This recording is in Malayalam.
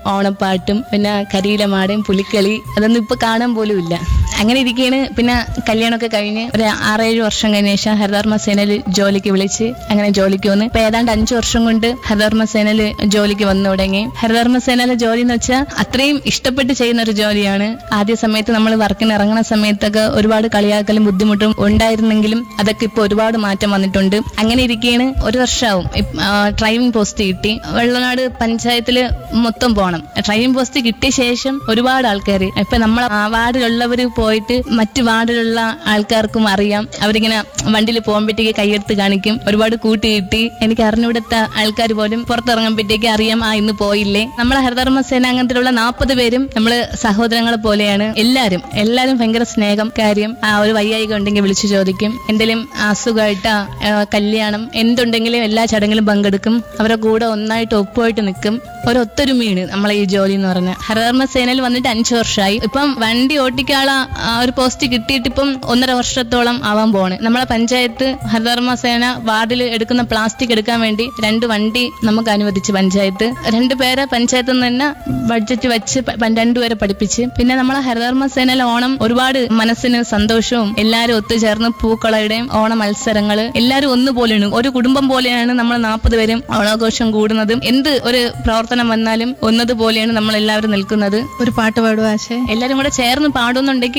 ഓണപ്പാട്ടും പിന്നെ കരിയിലമാടയും പുലിക്കളി അതൊന്നും ഇപ്പൊ കാണാൻ പോലും ഇല്ല അങ്ങനെ ഇരിക്കുകയാണ് പിന്നെ കല്യാണമൊക്കെ കഴിഞ്ഞ് ഒരു ആറേഴ് വർഷം കഴിഞ്ഞ ശേഷം ഹരിതകർമ്മ സേനയിൽ ജോലിക്ക് വിളിച്ച് അങ്ങനെ ജോലിക്ക് വന്ന് ഇപ്പൊ ഏതാണ്ട് അഞ്ചു വർഷം കൊണ്ട് ഹരിതകർമ്മ സേനയിൽ ജോലിക്ക് വന്നു തുടങ്ങി ഹരിതകർമ്മ സേനയിലെ ജോലി എന്ന് വെച്ചാൽ അത്രയും ഇഷ്ടപ്പെട്ട് ചെയ്യുന്ന ഒരു ജോലിയാണ് ആദ്യ സമയത്ത് നമ്മൾ വർക്കിന് ഇറങ്ങുന്ന സമയത്തൊക്കെ ഒരുപാട് കളിയാക്കലും ബുദ്ധിമുട്ടും ഉണ്ടായിരുന്നെങ്കിലും അതൊക്കെ ഇപ്പൊ ഒരുപാട് മാറ്റം വന്നിട്ടുണ്ട് അങ്ങനെ ഇരിക്കുകയാണ് ഒരു വർഷമാവും ഡ്രൈവിംഗ് പോസ്റ്റ് കിട്ടി വെള്ളനാട് പഞ്ചായത്തില് മൊത്തം പോണം ഡ്രൈവിംഗ് പോസ്റ്റ് കിട്ടിയ ശേഷം ഒരുപാട് ആൾക്കാർ ഇപ്പൊ നമ്മളെ ആ വാർഡിലുള്ളവർ പോയിട്ട് മറ്റു വാർഡിലുള്ള ആൾക്കാർക്കും അറിയാം അവരിങ്ങനെ വണ്ടിയിൽ പോകുമ്പോഴത്തേക്ക് കൈയെടുത്ത് കാണിക്കും ഒരുപാട് കൂട്ടി കിട്ടി എനിക്ക് അറിഞ്ഞുവിടുത്ത ആൾക്കാർ പോലും പുറത്തിറങ്ങുമ്പോഴത്തേക്ക് അറിയാം ആ ഇന്ന് പോയില്ലേ നമ്മളെ ഹരിതകർമ്മ സേനാംഗത്തിലുള്ള നാൽപ്പത് പേരും നമ്മള് സഹോദരങ്ങളെ പോലെയാണ് എല്ലാരും എല്ലാരും ഭയങ്കര സ്നേഹം കാര്യം ആ ഒരു വയ്യായിക ഉണ്ടെങ്കിൽ വിളിച്ചു ചോദിക്കും എന്തെങ്കിലും അസുഖമായിട്ടാ കല്യാണം എന്തുണ്ടെങ്കിലും എല്ലാ ചടങ്ങിലും പങ്കെടുക്കും അവരെ കൂടെ ഒന്നായിട്ട് ഒപ്പമായിട്ട് നിൽക്കും ഒരു ഒത്തൊരുമയാണ് നമ്മളെ ഈ ജോലി എന്ന് പറഞ്ഞാൽ ഹരിതകർമ്മ സേനയിൽ വന്നിട്ട് അഞ്ചു വർഷമായി ഇപ്പം വണ്ടി ഓട്ടിക്കാള ആ ഒരു പോസ്റ്റ് കിട്ടിയിട്ട് ഇപ്പം ഒന്നര വർഷത്തോളം ആവാൻ പോണ് നമ്മളെ പഞ്ചായത്ത് ഹരിതകർമ്മ സേന വാർഡിൽ എടുക്കുന്ന പ്ലാസ്റ്റിക് എടുക്കാൻ വേണ്ടി രണ്ട് വണ്ടി നമുക്ക് അനുവദിച്ചു പഞ്ചായത്ത് രണ്ട് പേരെ പഞ്ചായത്തിൽ നിന്ന് തന്നെ ബഡ്ജറ്റ് വെച്ച് പ- പ- രണ്ടുപേരെ പഠിപ്പിച്ച് പിന്നെ നമ്മളെ ഹരിതകർമ്മ സേനയിലെ ഓണം ഒരുപാട് മനസ്സിന് സന്തോഷവും എല്ലാവരും ഒത്തുചേർന്ന് പൂക്കളയുടെയും ഓണ മത്സരങ്ങള് എല്ലാവരും ഒന്നുപോലെയാണ് ഒരു കുടുംബം പോലെയാണ് നമ്മൾ നാൽപ്പത് പേരും ഓണാഘോഷം കൂടുന്നതും എന്ത് ഒരു പ്രവർത്തനം വന്നാലും ഒന്നതുപോലെയാണ് നമ്മൾ എല്ലാവരും നിൽക്കുന്നത് ഒരു പാട്ട് പാടുക ആശേ എല്ലാരും കൂടെ ചേർന്ന് പാടുന്നുണ്ടെങ്കിൽ